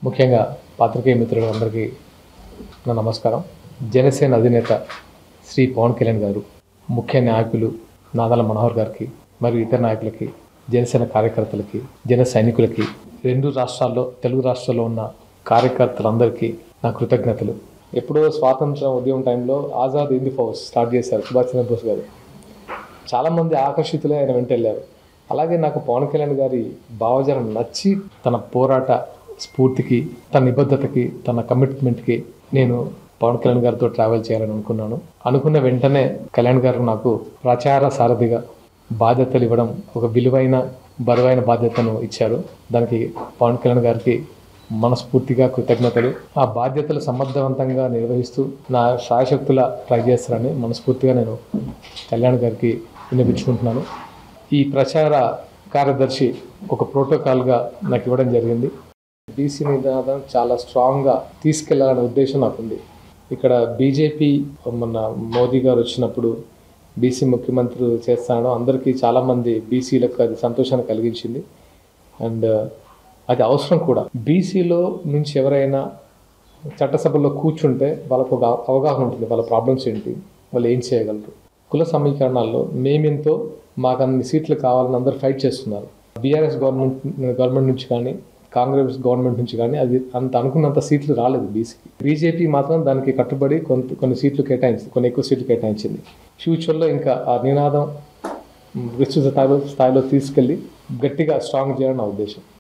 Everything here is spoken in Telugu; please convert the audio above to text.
ముఖ్యంగా పాత్రికేయ మిత్రులు అందరికీ నా నమస్కారం జనసేన అధినేత శ్రీ పవన్ కళ్యాణ్ గారు ముఖ్య నాయకులు నాదల మనోహర్ గారికి మరియు ఇతర నాయకులకి జనసేన కార్యకర్తలకి జన సైనికులకి రెండు రాష్ట్రాల్లో తెలుగు రాష్ట్రాల్లో ఉన్న కార్యకర్తలందరికీ నా కృతజ్ఞతలు ఎప్పుడో స్వాతంత్రం ఉద్యమం టైంలో ఆజాద్ హిందీ ఫౌజ్ స్టార్ట్ చేశారు సుభాష్ చంద్రబోస్ గారు చాలామంది ఆకర్షితులై ఆయన వెంట వెళ్ళారు అలాగే నాకు పవన్ కళ్యాణ్ గారి భావజనం నచ్చి తన పోరాట స్ఫూర్తికి తన నిబద్ధతకి తన కమిట్మెంట్కి నేను పవన్ కళ్యాణ్ గారితో ట్రావెల్ చేయాలని అనుకున్నాను అనుకున్న వెంటనే కళ్యాణ్ గారు నాకు ప్రచార సారథిగా బాధ్యతలు ఇవ్వడం ఒక విలువైన బరువైన బాధ్యతను ఇచ్చారు దానికి పవన్ కళ్యాణ్ గారికి మనస్ఫూర్తిగా కృతజ్ఞతలు ఆ బాధ్యతలు సమర్థవంతంగా నిర్వహిస్తూ నా శాయశక్తుల ట్రై చేస్తారని మనస్ఫూర్తిగా నేను కళ్యాణ్ గారికి వినిపించుకుంటున్నాను ఈ ప్రచార కార్యదర్శి ఒక ప్రోటోకాల్గా నాకు ఇవ్వడం జరిగింది బీసీ నినాదం చాలా స్ట్రాంగ్గా తీసుకెళ్లాలనే ఉద్దేశం నాకుంది ఇక్కడ బీజేపీ మొన్న మోదీ గారు వచ్చినప్పుడు బీసీ ముఖ్యమంత్రి చేస్తానో అందరికీ చాలామంది బీసీలకు అది సంతోషాన్ని కలిగించింది అండ్ అది అవసరం కూడా బీసీలో నుంచి ఎవరైనా చట్టసభలో కూర్చుంటే వాళ్ళకు ఒక అవగాహన ఉంటుంది వాళ్ళ ప్రాబ్లమ్స్ ఏంటి వాళ్ళు ఏం చేయగలరు కుల సమీకరణాల్లో మేమెంతో మాకు అన్ని సీట్లు కావాలని అందరూ ఫైట్ చేస్తున్నారు బీఆర్ఎస్ గవర్నమెంట్ గవర్నమెంట్ నుంచి కానీ కాంగ్రెస్ గవర్నమెంట్ నుంచి కానీ అది అంత అనుకున్నంత సీట్లు రాలేదు బీసీకి బీజేపీ మాత్రం దానికి కట్టుబడి కొంత కొన్ని సీట్లు కేటాయించింది కొన్ని ఎక్కువ సీట్లు కేటాయించింది ఫ్యూచర్లో ఇంకా ఆ నినాదం విస్తృత స్థాయిలో స్థాయిలో తీసుకెళ్ళి గట్టిగా స్ట్రాంగ్ చేయాలని నా ఉద్దేశం